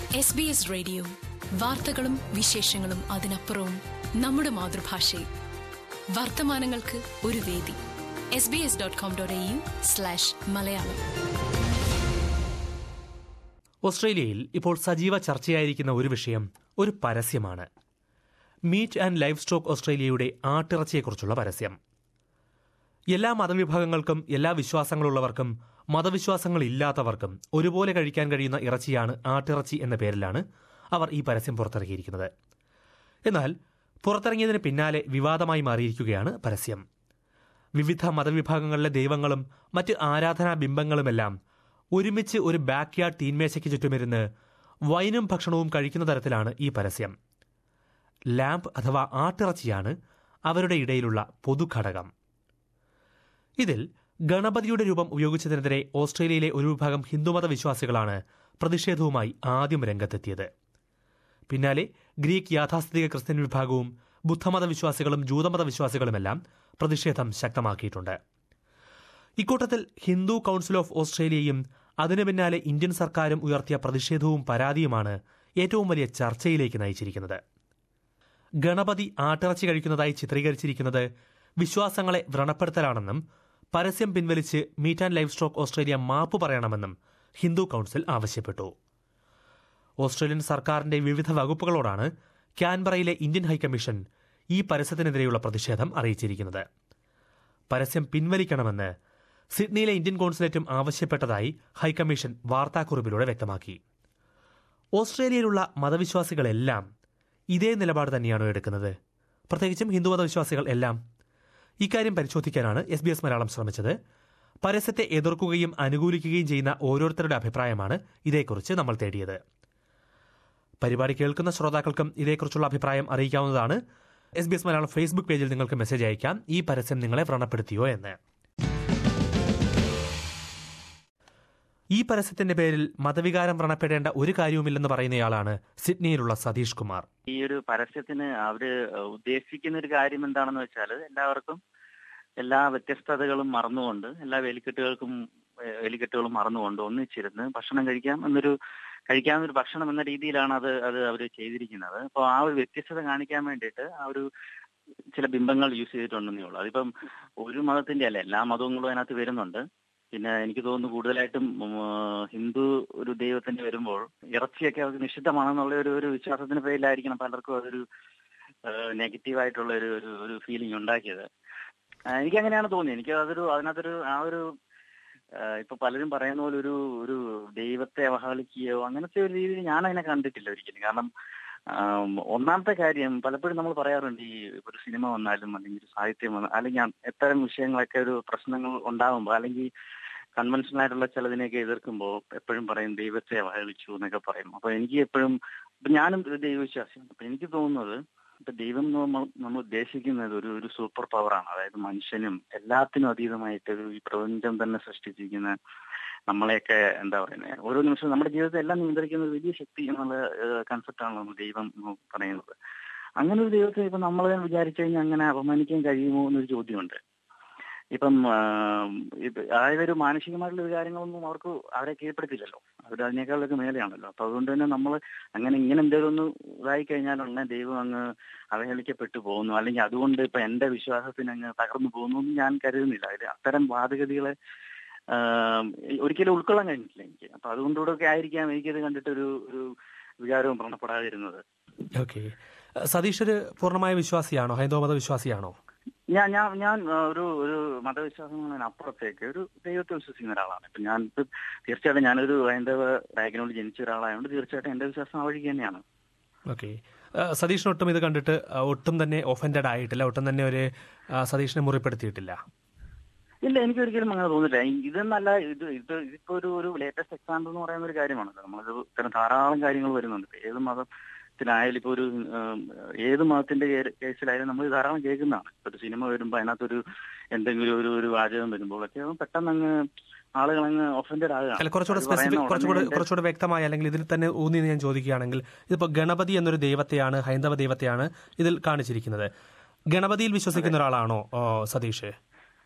S B S radio വാർത്തകളും വിശേഷങ്ങളും അതിനപ്പുറവും നമ്മുടെ മാതൃഭാഷയിൽ വർത്തമാനങ്ങൾക്ക് ഒരു വേദി S B S dot com dot A U slash Malayalam ഓസ്ട്രേലിയയിൽ ഇപ്പോൾ സജീവ ചർച്ചയായിരിക്കുന്ന ഒരു വിഷയം ഒരു പരസ്യമാണ് മീറ്റ് ആൻഡ് ലൈഫ് സ്റ്റോക്ക് ഓസ്ട്രേലിയയുടെ ആട്ടിറച്ചിയെക്കുറിച്ചുള്ള പരസ്യം എല്ലാ മതവിഭാഗങ്ങൾക്കും എല്ലാ വിശ്വാസങ്ങളുള്ളവർക്കും മതവിശ്വാസങ്ങളില്ലാത്തവർക്കും ഒരുപോലെ കഴിക്കാൻ കഴിയുന്ന ഇറച്ചിയാണ് ആട്ടിറച്ചി എന്ന പേരിലാണ് അവർ ഈ പരസ്യം പുറത്തിറക്കിയിരിക്കുന്നത് എന്നാൽ പുറത്തിറങ്ങിയതിന് പിന്നാലെ വിവാദമായി മാറിയിരിക്കുകയാണ് പരസ്യം വിവിധ മതവിഭാഗങ്ങളിലെ ദൈവങ്ങളും മറ്റ് ആരാധനാ ബിംബങ്ങളുമെല്ലാം ഒരുമിച്ച് ഒരു ബാക്ക് യാർഡ് തീന്മേശയ്ക്ക് ചുറ്റുമിരുന്ന് വൈനും ഭക്ഷണവും കഴിക്കുന്ന തരത്തിലാണ് ഈ പരസ്യം ലാമ്പ് അഥവാ ആട്ടിറച്ചിയാണ് അവരുടെ ഇടയിലുള്ള പൊതുഘടകം ഇതിൽ ഗണപതിയുടെ രൂപം ഉപയോഗിച്ചതിനെതിരെ ഓസ്ട്രേലിയയിലെ ഒരു വിഭാഗം ഹിന്ദുമത വിശ്വാസികളാണ് പ്രതിഷേധവുമായി ആദ്യം രംഗത്തെത്തിയത് പിന്നാലെ ഗ്രീക്ക് യാഥാസ്ഥിതിക ക്രിസ്ത്യൻ വിഭാഗവും ബുദ്ധമത വിശ്വാസികളും ജൂതമത വിശ്വാസികളുമെല്ലാം പ്രതിഷേധം ശക്തമാക്കിയിട്ടുണ്ട് ഇക്കൂട്ടത്തിൽ ഹിന്ദു കൌൺസിൽ ഓഫ് ഓസ്ട്രേലിയയും അതിനു പിന്നാലെ ഇന്ത്യൻ സർക്കാരും ഉയർത്തിയ പ്രതിഷേധവും പരാതിയുമാണ് ഏറ്റവും വലിയ ചർച്ചയിലേക്ക് നയിച്ചിരിക്കുന്നത് ഗണപതി ആട്ടിറച്ചി കഴിക്കുന്നതായി ചിത്രീകരിച്ചിരിക്കുന്നത് വിശ്വാസങ്ങളെ വ്രണപ്പെടുത്തലാണെന്നും പരസ്യം പിൻവലിച്ച് meat and livestock Australia മാപ്പ് പറയണമെന്നും ഹിന്ദു കൌൺസിൽ ആവശ്യപ്പെട്ടു ഓസ്ട്രേലിയൻ സർക്കാരിന്റെ വിവിധ വകുപ്പുകളോടാണ് ക്യാൻബറയിലെ ഇന്ത്യൻ ഹൈക്കമ്മീഷൻ ഈ പരസ്യത്തിനെതിരെയുള്ള പ്രതിഷേധം അറിയിച്ചിരിക്കുന്നത് പരസ്യം പിൻവലിക്കണമെന്ന് സിഡ്നിയിലെ ഇന്ത്യൻ കോൺസുലേറ്റും ആവശ്യപ്പെട്ടതായി ഹൈക്കമ്മീഷൻ വാർത്താക്കുറിപ്പിലൂടെ വ്യക്തമാക്കി ഓസ്ട്രേലിയയിലുള്ള മതവിശ്വാസികളെല്ലാം ഇതേ നിലപാട് തന്നെയാണോ എടുക്കുന്നത് പ്രത്യേകിച്ചും ഹിന്ദുമത വിശ്വാസികൾ എല്ലാം ഇക്കാര്യം പരിശോധിക്കാനാണ് എസ് ബി എസ് മലയാളം ശ്രമിച്ചത് പരസ്യത്തെ എതിർക്കുകയും അനുകൂലിക്കുകയും ചെയ്യുന്ന ഓരോരുത്തരുടെ അഭിപ്രായമാണ് ഇതേക്കുറിച്ച് നമ്മൾ തേടിയത് പരിപാടി കേൾക്കുന്ന ശ്രോതാക്കൾക്കും ഇതേക്കുറിച്ചുള്ള അഭിപ്രായം അറിയിക്കാവുന്നതാണ് S B S Malayalam Facebook പേജിൽ നിങ്ങൾക്ക് മെസ്സേജ് അയക്കാം ഈ പരസ്യം നിങ്ങളെ വ്രണപ്പെടുത്തിയോ എന്ന് ഈ പരസ്യത്തിന്റെ പേരിൽ മതവികാരം വ്രണപ്പെടേണ്ട ഒരു കാര്യവുമില്ലെന്ന് പറയുന്നയാളാണ് സിഡ്നിയിലുള്ള സതീഷ് കുമാർ ഈ ഒരു പരസ്യത്തിന് അവര് ഉദ്ദേശിക്കുന്ന ഒരു കാര്യം എന്താണെന്ന് വെച്ചാൽ എല്ലാവർക്കും എല്ലാ വ്യത്യസ്തതകളും മറന്നുകൊണ്ട് എല്ലാ വേലിക്കെട്ടുകൾക്കും ഏഹ്, വേലിക്കെട്ടുകളും മറന്നുകൊണ്ട് ഒന്നിച്ചിരുന്ന് ഭക്ഷണം കഴിക്കാം എന്നൊരു കഴിക്കാവുന്ന ഒരു ഭക്ഷണം എന്ന രീതിയിലാണ് അത് അത് അവർ ചെയ്തിരിക്കുന്നത് അപ്പോൾ ആ ഒരു വ്യത്യസ്തത കാണിക്കാൻ വേണ്ടിയിട്ട് ആ ഒരു ചില ബിംബങ്ങൾ യൂസ് ചെയ്തിട്ടുണ്ടെന്നേ ഉള്ളൂ അതിപ്പം ഒരു മതത്തിന്റെ അല്ല എല്ലാ മതങ്ങളും അതിനകത്ത് വരുന്നുണ്ട് പിന്നെ എനിക്ക് തോന്നുന്നു കൂടുതലായിട്ടും ഉം, ആ, ഹിന്ദു ഒരു ദൈവത്തിന് വരുമ്പോൾ ഇറച്ചിയൊക്കെ അവർക്ക് നിഷിദ്ധമാണെന്നുള്ള ഒരു ഒരു വിശ്വാസത്തിന് പേരിലായിരിക്കണം പലർക്കും അതൊരു നെഗറ്റീവ് ആയിട്ടുള്ള ഒരു ഒരു ഒരു ഫീലിംഗ് ഉണ്ടാക്കിയത് ആ, എനിക്ക് അങ്ങനെയാണ് തോന്നിയത് എനിക്ക് അതൊരു അതിനകത്തൊരു ആ ഒരു ആ, ഇപ്പൊ പലരും പറയുന്ന പോലെ ഒരു ഒരു ദൈവത്തെ അവഹേളിക്കുകയോ അങ്ങനത്തെ ഒരു രീതിയിൽ ഞാൻ അതിനെ കണ്ടിട്ടില്ല ഒരിക്കലും കാരണം ആം, ഒന്നാമത്തെ കാര്യം പലപ്പോഴും നമ്മൾ പറയാറുണ്ട് ഈ ഒരു സിനിമ വന്നാലും അല്ലെങ്കിൽ ഒരു സാഹിത്യം വന്നാലും അല്ലെങ്കിൽ അ- എത്തരം വിഷയങ്ങളൊക്കെ ഒരു പ്രശ്നങ്ങൾ ഉണ്ടാവുമ്പോൾ അല്ലെങ്കിൽ കൺവെൻഷണൽ ആയിട്ടുള്ള ചിലതിനെയൊക്കെ എതിർക്കുമ്പോൾ എപ്പോഴും പറയും ദൈവത്തെ അവഹേളിച്ചു എന്നൊക്കെ പറയും അപ്പൊ എനിക്ക് എപ്പോഴും ഇപ്പൊ ഞാനും ഒരു ദൈവവിശ്വാസിയാണ് അപ്പൊ എനിക്ക് തോന്നുന്നത് ഇപ്പൊ ദൈവം എന്ന് നമ്മൾ നമ്മൾ ഉദ്ദേശിക്കുന്നത് ഒരു ഒരു സൂപ്പർ പവറാണ് അതായത് മനുഷ്യനും എല്ലാത്തിനും അതീതമായിട്ട് ഒരു ഈ പ്രപഞ്ചം തന്നെ സൃഷ്ടിച്ചിരിക്കുന്ന നമ്മളെയൊക്കെ എന്താ പറയുന്നത് ഓരോ നിമിഷവും നമ്മുടെ ജീവിതത്തെ എല്ലാം നിയന്ത്രിക്കുന്ന ഒരു വലിയ ശക്തി എന്നുള്ള കൺസെപ്റ്റാണ് നമ്മൾ ദൈവം എന്ന് പറയുന്നത് അങ്ങനെ ഒരു ദൈവത്തെ ഇപ്പൊ നമ്മൾ വിചാരിച്ചു കഴിഞ്ഞാൽ അങ്ങനെ അപമാനിക്കാൻ കഴിയുമോ എന്നൊരു ചോദ്യമുണ്ട് ഇപ്പം ആം, ഇപ്പ- അതായത് ഒരു മാനസികമായിട്ടുള്ള വികാരങ്ങളൊന്നും അവർക്ക് അവരെ കീഴ്പ്പെടുത്തില്ലല്ലോ അവർ അതിനേക്കാളൊക്കെ മേലെയാണല്ലോ അപ്പൊ അതുകൊണ്ട് തന്നെ നമ്മൾ അങ്ങനെ ഇങ്ങനെ എന്തെങ്കിലും ഒന്ന് ഇതായി കഴിഞ്ഞാൽ ഉടനെ ദൈവം അങ്ങ് അവഹേളിക്കപ്പെട്ടു പോകുന്നു അല്ലെങ്കിൽ അതുകൊണ്ട് ഇപ്പൊ എന്റെ വിശ്വാസത്തിന് അങ്ങ് തകർന്നു പോകുന്നു എന്ന് ഞാൻ കരുതുന്നില്ല അതിൽ അത്തരം വാദഗതികളെ ആം, ഒരിക്കലും ഉൾക്കൊള്ളാൻ കഴിഞ്ഞിട്ടില്ല എനിക്ക് അപ്പൊ അതുകൊണ്ടുകൂടെ ഒക്കെ ആയിരിക്കാം എനിക്കിത് കണ്ടിട്ട് ഒരു ഒരു വികാരവും വ്രണപ്പെടാതിരുന്നത് ഓക്കെ സതീഷ് ഒരു പൂർണ്ണമായ വിശ്വാസിയാണോ ഹൈന്ദവ മത വിശ്വാസിയാണോ ഞാൻ ഞാൻ ഞാൻ ആ, ഒരു ഒരു മതവിശ്വാസത്തിന് അപ്പുറത്തേക്ക് ഒരു ദൈവത്തെ വിശ്വസിക്കുന്ന ഒരാളാണ് ഇപ്പൊ ഞാൻ ഇപ്പൊ തീർച്ചയായിട്ടും ഞാനൊരു ഹൈന്ദവ ബാക്ക്ഗ്രൗണ്ടിൽ ജനിച്ച ഒരാളായതുകൊണ്ട് തീർച്ചയായിട്ടും എന്റെ വിശ്വാസം ആ വഴിക്ക് തന്നെയാണ് ഓക്കെ സതീഷിന് ഒട്ടും ഇത് കണ്ടിട്ട് ആ, ഒട്ടും തന്നെ ഒഫൻഡഡ് ആയിട്ടില്ല ഒട്ടും തന്നെ ഒരു ആ, സതീഷിനെ മുറിപ്പെടുത്തിയിട്ടില്ല ഇല്ല എനിക്ക് ഒരിക്കലും അങ്ങനെ തോന്നില്ല ഈ- ഇതെന്നല്ല ഇത് ഇത് ഇതിപ്പോ ഒരു ഒരു ലേറ്റസ്റ്റ് എക്സാമ്പിൾ എന്ന് പറയുന്ന ഒരു കാര്യമാണല്ലോ നമ്മളൊരു ഇത്തരം ധാരാളം കാര്യങ്ങൾ വരുന്നുണ്ട് ഇപ്പൊ ഏത് മതത്തിലായാലും ഇപ്പൊ ഒരു ഉം, ഏത് മതത്തിന്റെ കേ- കേസിലായാലും നമ്മൾ ധാരാളം കേൾക്കുന്നതാണ് ഇപ്പൊ ഒരു സിനിമ വരുമ്പോ അതിനകത്തൊരു എന്തെങ്കിലും ഒരു ഒരു വാചകം വരുമ്പോഴൊക്കെ അത് പെട്ടെന്ന് അങ്ങ് ആളുകൾ അങ്ങ് ഒഫൻഡഡ് അല്ല ആകുക കുറച്ചുകൂടെ സ്പെസിഫിക് കുറച്ചുകൂടെ കുറച്ചുകൂടെ വ്യക്തമായ അല്ലെങ്കിൽ ഇതിൽ തന്നെ ഊന്നി ഞാൻ ചോദിക്കുകയാണെങ്കിൽ ഇതിപ്പോ ഗണപതി എന്നൊരു ദൈവത്തെയാണ് ഹൈന്ദവ ദൈവത്തെയാണ് ഇതിൽ കാണിച്ചിരിക്കുന്നത് ഗണപതിയിൽ വിശ്വസിക്കുന്ന ഒരാളാണോ ഓ, സതീഷ്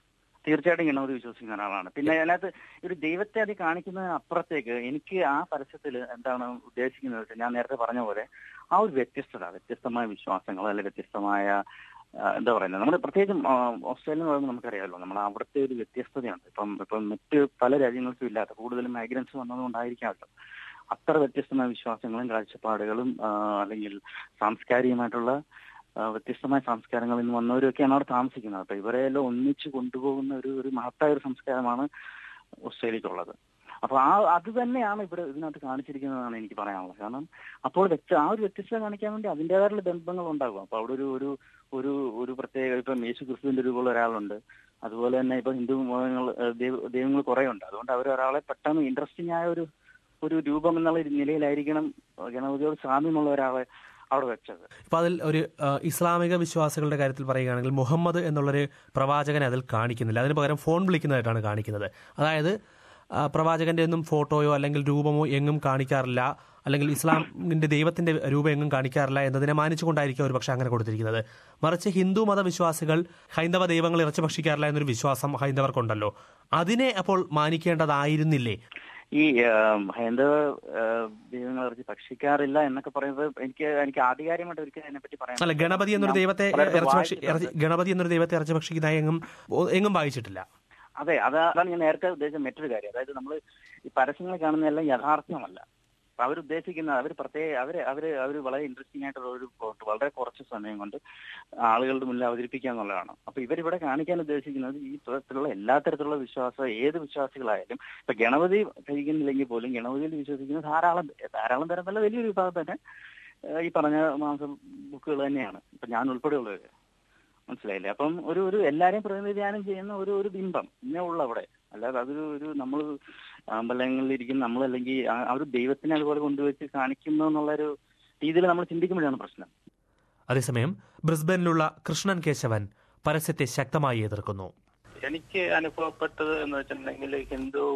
തീർച്ചയായിട്ടും ഗണപതി വിശ്വസിക്കുന്ന ഒരാളാണ് പിന്നെ അതിനകത്ത് ഒരു ദൈവത്തെ അത് കാണിക്കുന്നതിന് അപ്പുറത്തേക്ക് എനിക്ക് ആ പരസ്യത്തിൽ എന്താണ് ഉദ്ദേശിക്കുന്നത് വെച്ചാൽ ഞാൻ നേരത്തെ പറഞ്ഞ പോലെ ആ ഒരു വ്യത്യസ്തത വ്യത്യസ്തമായ വിശ്വാസങ്ങൾ അല്ലെങ്കിൽ വ്യത്യസ്തമായ ആ, എന്താ പറയുന്നത് നമ്മുടെ പ്രത്യേകിച്ചും ആ, ഓസ്ട്രേലിയ എന്ന് പറയുമ്പോൾ നമുക്കറിയാമല്ലോ നമ്മൾ അവിടുത്തെ ഒരു വ്യത്യസ്തതയുണ്ട് ഇപ്പം ഇപ്പം മറ്റ് പല രാജ്യങ്ങൾക്കും ഇല്ലാത്ത കൂടുതലും മൈഗ്രൻസ് വന്നതുകൊണ്ടായിരിക്കാമല്ലോ അത്ര വ്യത്യസ്തമായ വിശ്വാസങ്ങളും കാഴ്ചപ്പാടുകളും ആ, അല്ലെങ്കിൽ സാംസ്കാരികമായിട്ടുള്ള ആ, വ്യത്യസ്തമായ സംസ്കാരങ്ങളിൽ നിന്ന് വന്നവരൊക്കെയാണ് അവിടെ താമസിക്കുന്നത് അപ്പൊ ഇവരെല്ലാം ഒന്നിച്ച് കൊണ്ടുപോകുന്ന ഒരു ഒരു മഹത്തായ ഒരു സംസ്കാരമാണ് ഓസ്ട്രേലിയക്കുള്ളത് അപ്പൊ ആ അത് തന്നെയാണ് ഇവിടെ ഇതിനകത്ത് കാണിച്ചിരിക്കുന്നതാണ് എനിക്ക് പറയാനുള്ളത് കാരണം അപ്പോൾ വ്യക്ത ആ ഒരു വ്യത്യസ്തത കാണിക്കാൻ വേണ്ടി അതിൻ്റെതായിട്ടുള്ള ബന്ധങ്ങൾ ഉണ്ടാകും അപ്പൊ അവിടെ ഒരു ഒരു ഒരു ഒരു പ്രത്യേക ഇപ്പം യേശു ക്രിസ്തുവിന്റെ രൂപമുള്ള ഒരാളുണ്ട് അതുപോലെ തന്നെ ഇപ്പൊ ഹിന്ദു മതങ്ങൾ ദൈവ- ദൈവങ്ങൾ കുറെ ഉണ്ട് അതുകൊണ്ട് അവർ ഒരാളെ പെട്ടെന്ന് ഇൻട്രസ്റ്റിംഗ് ആയ ഒരു ഒരു രൂപം എന്നുള്ള ഒരു നിലയിലായിരിക്കണം ഗണപതിയോട് സാമ്യമുള്ള ഒരാളെ അവിടെ വെച്ചത് ഇപ്പൊ അതിൽ ഒരു ആ, ഇസ്ലാമിക വിശ്വാസികളുടെ കാര്യത്തിൽ പറയുകയാണെങ്കിൽ മുഹമ്മദ് എന്നുള്ളൊരു പ്രവാചകനെ അതിൽ കാണിക്കുന്നില്ല അതിന് പകരം ഫോൺ വിളിക്കുന്നതായിട്ടാണ് കാണിക്കുന്നത് അതായത് ആ, പ്രവാചകന്റെ ഒന്നും ഫോട്ടോയോ അല്ലെങ്കിൽ രൂപമോ എങ്ങും കാണിക്കാറില്ല അല്ലെങ്കിൽ ഇസ്ലാമിന്റെ ദൈവത്തിന്റെ രൂപം എങ്ങും കാണിക്കാറില്ല എന്നതിനെ മാനിച്ചുകൊണ്ടായിരിക്കും ഒരു പക്ഷെ അങ്ങനെ കൊടുത്തിരിക്കുന്നത് മറിച്ച് ഹിന്ദു മതവിശ്വാസികൾ ഹൈന്ദവ ദൈവങ്ങൾ ഇറച്ചി ഭക്ഷിക്കാറില്ല എന്നൊരു വിശ്വാസം ഹൈന്ദവർക്കുണ്ടല്ലോ അതിനെ അപ്പോൾ മാനിക്കേണ്ടതായിരുന്നില്ലേ ഈ ആം, ഹൈന്ദവ ആ, ദൈവങ്ങൾ ഇറച്ചി ഭക്ഷിക്കാറില്ല എന്നൊക്കെ പറയുന്നത് എനിക്ക് എനിക്ക് ആധികാരികമായിട്ട് ഒരിക്കലും അതിനെപ്പറ്റി പറയാൻ അല്ല ഗണപതി എന്നൊരു ഞാൻ ദൈവത്തെ പലയിടത്തും ഇറച്ചി ഭക്ഷി വായിച്ചിട്ടുണ്ട്. ഇറച്ചി- ഗണപതി എന്നൊരു ദൈവത്തെ ഇറച്ചി ഭക്ഷിക്കുന്നതായി എങ്ങും എങ്ങും വായിച്ചിട്ടില്ല അതെ അത് അതാണ് ഞാൻ നേരത്തെ ഉദ്ദേശിച്ച മറ്റൊരു കാര്യം അതായത് നമ്മൾ ഈ പരസ്യങ്ങൾ കാണുന്നതെല്ലാം യഥാർത്ഥമല്ല അപ്പൊ അവരുദ്ദേശിക്കുന്ന അവർ പ്രത്യേക അവര് അവര് അവർ വളരെ ഇൻട്രസ്റ്റിംഗ് ആയിട്ടുള്ള ഒരു പ്ലോട്ട് വളരെ കുറച്ച് സമയം കൊണ്ട് ആളുകളുടെ മുന്നിൽ അവതരിപ്പിക്കുക എന്നുള്ളതാണ് അപ്പൊ ഇവരിവിടെ കാണിക്കാൻ ഉദ്ദേശിക്കുന്നത് ഈ തരത്തിലുള്ള എല്ലാ തരത്തിലുള്ള വിശ്വാസം ഏത് വിശ്വാസികളായാലും ഇപ്പൊ ഗണപതി കഴിക്കുന്നില്ലെങ്കിൽ പോലും ഗണപതിയിൽ വിശ്വസിക്കുന്ന ധാരാളം ധാരാളം തരത്തിലുള്ള വലിയൊരു വിഭാഗം തന്നെ ഏഹ് ഈ പറഞ്ഞ മാംസം ബുക്കുകൾ തന്നെയാണ് ഇപ്പൊ ഞാൻ ഉൾപ്പെടെയുള്ളവര് മനസ്സിലായില്ലേ അപ്പം ഒരു ഒരു എല്ലാരെയും പ്രതിനിധാനം ചെയ്യുന്ന ഒരു ഒരു ബിംബം ഇന്നേ ഉള്ളു അവിടെ അല്ലാതെ അതൊരു ഒരു നമ്മൾ അമ്പലങ്ങളിൽ ഇരിക്കുന്ന നമ്മളല്ലെങ്കിൽ ആ ആ ഒരു ദൈവത്തിനെ അതുപോലെ കൊണ്ടുവച്ച് കാണിക്കുന്നു എന്നുള്ളൊരു രീതിയിൽ നമ്മൾ ചിന്തിക്കുമ്പോഴാണ് പ്രശ്നം അതേസമയം ബ്രിസ്ബനിലുള്ള കൃഷ്ണൻ കേശവൻ പരസ്യത്തെ ശക്തമായി എതിർക്കുന്നു എനിക്ക് അനുഭവപ്പെട്ടത് എന്ന് വെച്ചിട്ടുണ്ടെങ്കിൽ ഹിന്ദു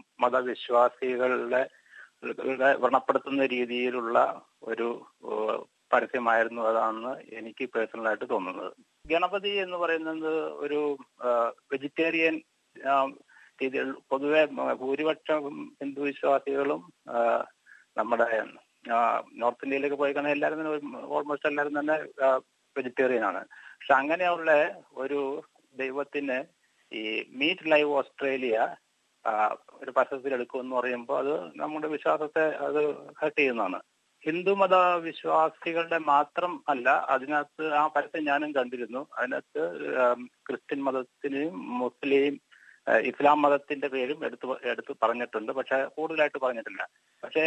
മതവിശ്വാസികളുടെ ളുടെ വ്രണപ്പെടുത്തുന്ന രീതിയിലുള്ള ഒരു ഏഹ്, പരസ്യമായിരുന്നു അതാണെന്ന് എനിക്ക് പേഴ്സണലായിട്ട് തോന്നുന്നത് ഗണപതി എന്ന് പറയുന്നത് ഒരു വെജിറ്റേറിയൻ രീതിയിൽ പൊതുവെ മ- ഭൂരിപക്ഷം ഹിന്ദു വിശ്വാസികളും ആ, നമ്മുടെ ആ, നോർത്ത് ഇന്ത്യയിലേക്ക് പോയി കഴിഞ്ഞാൽ എല്ലാവരും തന്നെ ഓൾമോസ്റ്റ് എല്ലാവരും തന്നെ വെജിറ്റേറിയൻ ആണ് പക്ഷെ അങ്ങനെയുള്ള ഒരു ദൈവത്തിന് ഈ മീറ്റ് ലൈവ് ഓസ്ട്രേലിയ ആ, ഒരു പരസ്യത്തിൽ എടുക്കുമെന്ന് പറയുമ്പോൾ അത് നമ്മുടെ വിശ്വാസത്തെ അത് ഹർട്ട് ചെയ്യുന്നതാണ് ഹിന്ദുമത വിശ്വാസികളുടെ മാത്രം അല്ല അതിനകത്ത് ആ പരസ്യം ഞാനും കണ്ടിരുന്നു അതിനകത്ത് ആം, ക്രിസ്ത്യൻ മതത്തിനെയും മുസ്ലിം ആ, ഇസ്ലാം മതത്തിന്റെ പേരും എടുത്തു എടുത്ത് പറഞ്ഞിട്ടുണ്ട് പക്ഷെ കൂടുതലായിട്ട് പറഞ്ഞിട്ടില്ല പക്ഷേ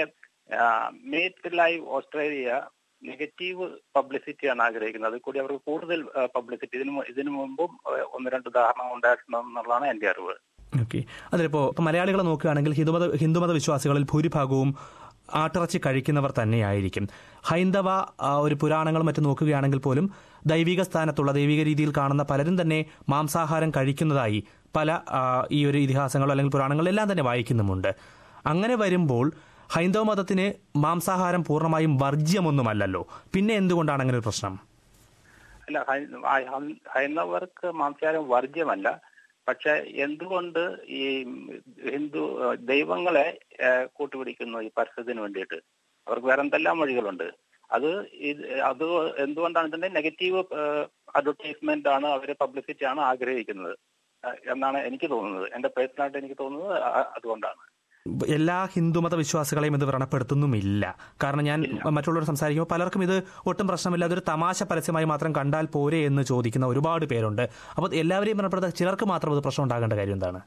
മീറ്റ് ലൈവ് ഓസ്ട്രേലിയ നെഗറ്റീവ് പബ്ലിസിറ്റിയാണ് ആഗ്രഹിക്കുന്നത് അതിൽ കൂടി അവർക്ക് കൂടുതൽ പബ്ലിസിറ്റി ഇതിനു മു- ഇതിനു മുമ്പും ആ, ഒന്ന് രണ്ട് ഉദാഹരണം ഉണ്ടായിട്ടുണ്ട് എന്നുള്ളതാണ് എന്റെ അറിവ് ഓക്കെ അതിലിപ്പോ ഇപ്പൊ മലയാളികളെ നോക്കുകയാണെങ്കിൽ ഹിന്ദുമത ഹിന്ദുമത വിശ്വാസികളിൽ ഭൂരിഭാഗവും ആട്ടിറച്ചി കഴിക്കുന്നവർ തന്നെയായിരിക്കും ഹൈന്ദവ ആ, ഒരു പുരാണങ്ങളും മറ്റും നോക്കുകയാണെങ്കിൽ പോലും ദൈവിക സ്ഥാനത്തുള്ള ദൈവിക രീതിയിൽ കാണുന്ന പലരും തന്നെ മാംസാഹാരം കഴിക്കുന്നതായി പല ആ, ഈ ഒരു ഇതിഹാസങ്ങളോ അല്ലെങ്കിൽ പുരാണങ്ങളെല്ലാം തന്നെ വായിക്കുന്നുമുണ്ട് അങ്ങനെ വരുമ്പോൾ ഹൈന്ദവ മതത്തിന് മാംസാഹാരം പൂർണ്ണമായും വർജ്യമൊന്നുമല്ലല്ലോ പിന്നെ എന്തുകൊണ്ടാണ് അങ്ങനെ ഒരു പ്രശ്നം അല്ല ഹൈ- ഹൈ- ഹൈ- ഹൈന്ദവർക്ക് മാംസാഹാരം വർജ്യമല്ല പക്ഷെ എന്തുകൊണ്ട് ഈ ഹിന്ദു ആ, ദൈവങ്ങളെ ആ, കൂട്ടുപിടിക്കുന്നു ഈ പരസ്യത്തിന് വേണ്ടിയിട്ട് അവർക്ക് വേറെ എന്തെല്ലാം വഴികളുണ്ട് അത് ഇത് അത് എന്തുകൊണ്ടാണ് ഇതിന്റെ നെഗറ്റീവ് അഡ്വർടൈസ്മെന്റ് ആണ് അവര് പബ്ലിസിറ്റി ആണ് ആഗ്രഹിക്കുന്നത് ആ, എന്നാണ് എനിക്ക് തോന്നുന്നത് എന്റെ പേഴ്സണലായിട്ട് എനിക്ക് തോന്നുന്നത് ആ- അതുകൊണ്ടാണ് എല്ലാ ഹിന്ദുമത വിശ്വാസികളെയും ഇത് വ്രണപ്പെടുത്തുന്നുമില്ല കാരണം ഞാൻ മറ്റുള്ളവർ സംസാരിക്കുമ്പോൾ പലർക്കും ഇത് ഒട്ടും പ്രശ്നമില്ല അതൊരു തമാശ പരസ്യമായി മാത്രം കണ്ടാൽ പോരെ എന്ന് ചോദിക്കുന്ന ഒരുപാട് പേരുണ്ട് അപ്പോൾ എല്ലാവരെയും വ്രണപ്പെടുത്താൻ ചിലർക്ക് മാത്രം അത് പ്രശ്നം ഉണ്ടാകേണ്ട കാര്യം എന്താണ്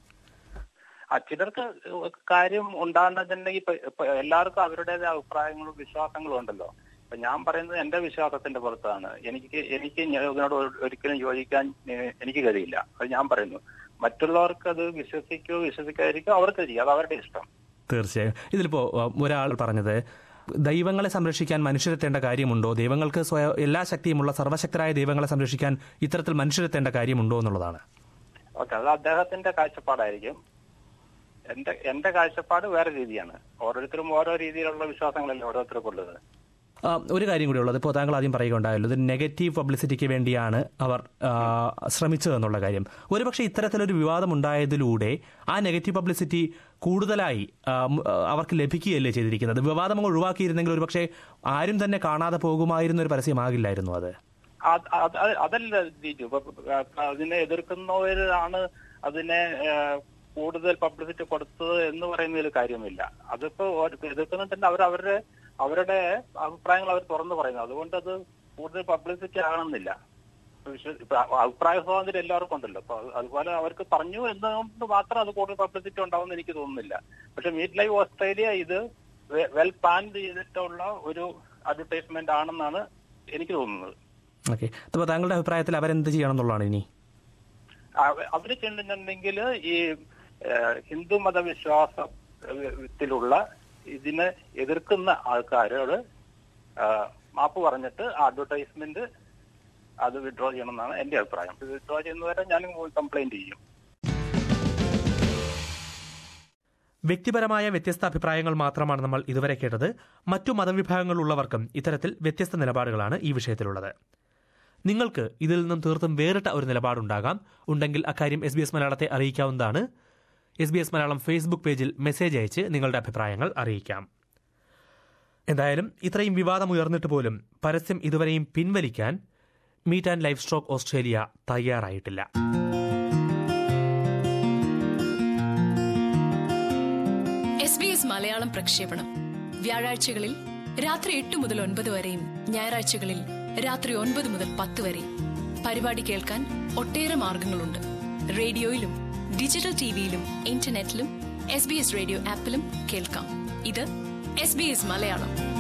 ആ ചിലർക്ക് കാര്യം ഉണ്ടാകുന്നതിണ്ടെങ്കിൽ ഇപ്പൊ ഇപ്പൊ എല്ലാവർക്കും അവരുടേതായ അഭിപ്രായങ്ങളും വിശ്വാസങ്ങളും ഉണ്ടല്ലോ അപ്പൊ ഞാൻ പറയുന്നത് എന്റെ വിശ്വാസത്തിന്റെ പുറത്താണ് എനിക്ക് എനിക്ക് ഞാൻ ഇതിനോട് ഒരു- ഒരിക്കലും യോജിക്കാൻ ഏഹ്, എനിക്ക് കഴിയില്ല അത് ഞാൻ പറയുന്നു മറ്റുള്ളവർക്ക് അത് വിശ്വസിക്കോ വിശ്വസിക്കാതിരിക്കോ അവർക്ക് ചെയ്യാം അത് അവരുടെ ഇഷ്ടം തീർച്ചയായും ഇതിലിപ്പോൾ ഒരാൾ പറഞ്ഞത് ദൈവങ്ങളെ സംരക്ഷിക്കാൻ മനുഷ്യരെത്തേണ്ട കാര്യമുണ്ടോ ദൈവങ്ങൾക്ക് സ്വയം എല്ലാ ശക്തിയുമുള്ള സർവശക്തരായ ദൈവങ്ങളെ സംരക്ഷിക്കാൻ ഇത്തരത്തിൽ മനുഷ്യരെത്തേണ്ട കാര്യമുണ്ടോ എന്നുള്ളതാണ് ഓക്കെ അത് അദ്ദേഹത്തിന്റെ കാഴ്ചപ്പാടായിരിക്കും എന്റെ എന്റെ കാഴ്ചപ്പാട് വേറെ രീതിയാണ് ഓരോരുത്തരും ഓരോ രീതിയിലുള്ള വിശ്വാസങ്ങളല്ലേ ഓരോരുത്തർക്കുള്ളത് ആ, ഒരു കാര്യം കൂടി ഉള്ളത് ഇപ്പോൾ താങ്കൾ ആദ്യം പറയുകയുണ്ടായല്ലോ ഇത് നെഗറ്റീവ് പബ്ലിസിറ്റിക്ക് വേണ്ടിയാണ് അവർ ആ, ശ്രമിച്ചതെന്നുള്ള കാര്യം ഒരുപക്ഷെ ഇത്തരത്തിലൊരു വിവാദം ഉണ്ടായതിലൂടെ ആ നെഗറ്റീവ് പബ്ലിസിറ്റി കൂടുതലായി ആ, മ്, ആ, അവർക്ക് ലഭിക്കുകയല്ലേ ചെയ്തിരിക്കുന്നത് വിവാദം അങ്ങ് ഒഴിവാക്കിയിരുന്നെങ്കിൽ ഒരുപക്ഷെ ആരും തന്നെ കാണാതെ പോകുമായിരുന്ന ഒരു പരസ്യമാകില്ലായിരുന്നു അത് അത് അത് അത് അതല്ല ജിജു ഇപ്പൊ അതിനെ എതിർക്കുന്നവരാണ് അതിനെ ഏഹ്, കൂടുതൽ പബ്ലിസിറ്റി കൊടുത്തത് എന്ന് പറയുന്നതിൽ കാര്യമില്ല അതിപ്പോ എതിർക്കുന്നുണ്ടെങ്കിൽ അവർ അവരുടെ അവരുടെ അഭിപ്രായങ്ങൾ അവർ തുറന്നു പറയുന്നു അതുകൊണ്ട് അത് കൂടുതൽ പബ്ലിസിറ്റി ആകണമെന്നില്ല വിശ്വ- ഇപ്പൊ അഭിപ്രായ സ്വാതന്ത്ര്യം എല്ലാവർക്കും ഉണ്ടല്ലോ അപ്പൊ അത് അതുപോലെ അവർക്ക് പറഞ്ഞു എന്നുകൊണ്ട് മാത്രം അത് കൂടുതൽ പബ്ലിസിറ്റി ഉണ്ടാവുമെന്ന് എനിക്ക് തോന്നുന്നില്ല പക്ഷെ മീറ്റ് ലൈവ് ഓസ്ട്രേലിയ ഇത് വെൽ പ്ലാൻ ചെയ്തിട്ടുള്ള ഒരു അഡ്വർടൈസ്മെന്റ് ആണെന്നാണ് എനിക്ക് തോന്നുന്നത് ഓക്കെ അപ്പോൾ താങ്കളുടെ അഭിപ്രായത്തിൽ അവരെന്ത് ചെയ്യണം എന്നുള്ളതാണ് ഇനി അവ- അവര് ചെന്നിട്ടുണ്ടെങ്കിൽ ഈ ഏഹ്, ഹിന്ദു മതവിശ്വാസത്തിലുള്ള ഇതിനെ എതിർക്കുന്ന ആൾക്കാരോട് ആഹ്, മാപ്പ് പറഞ്ഞിട്ട് ആ അഡ്വർടൈസ്മെന്റ് അത് വിഡ്രോ ചെയ്യണമെന്നാണ് എന്റെ അഭിപ്രായം വിഡ്രോ ചെയ്യുന്നവരെ ഞാൻ കംപ്ലൈന്റ് ചെയ്യും വ്യക്തിപരമായ വ്യത്യസ്ത അഭിപ്രായങ്ങൾ മാത്രമാണ് നമ്മൾ ഇതുവരെ കേട്ടത് മറ്റു മതവിഭാഗങ്ങളുള്ളവർക്കും ഇത്തരത്തിൽ വ്യത്യസ്ത നിലപാടുകളാണ് ഈ വിഷയത്തിലുള്ളത് നിങ്ങൾക്ക് ഇതിൽ നിന്നും തീർത്തും വേറിട്ട ഒരു നിലപാടുണ്ടാകാം ഉണ്ടെങ്കിൽ അക്കാര്യം എസ് ബി എസ് മലയാളത്തെ അറിയിക്കാവുന്നതാണ് S B S Malayalam Facebook പേജിൽ മെസ്സേജ് അയച്ച് നിങ്ങളുടെ അഭിപ്രായങ്ങൾ അറിയിക്കാം എന്തായാലും ഇത്രയും വിവാദം ഉയർന്നിട്ട് പോലും പരസ്യം ഇതുവരെയും പിൻവലിക്കാൻ meat and livestock Australia തയ്യാറായിട്ടില്ല എസ് ബി എസ് മലയാളം പ്രക്ഷേപണം വ്യാഴാഴ്ചകളിൽ രാത്രി എട്ട് മുതൽ ഒൻപത് വരെയും ഞായറാഴ്ചകളിൽ രാത്രി ഒൻപത് മുതൽ പത്ത് വരെയും പരിപാടി കേൾക്കാൻ ഒട്ടേറെ മാർഗങ്ങളുണ്ട് റേഡിയോയിലും ഡിജിറ്റൽ ടിവിയിലും ഇന്റർനെറ്റിലും എസ് ബി എസ് റേഡിയോ ആപ്പിലും കേൾക്കാം ഇത് എസ് ബി എസ് മലയാളം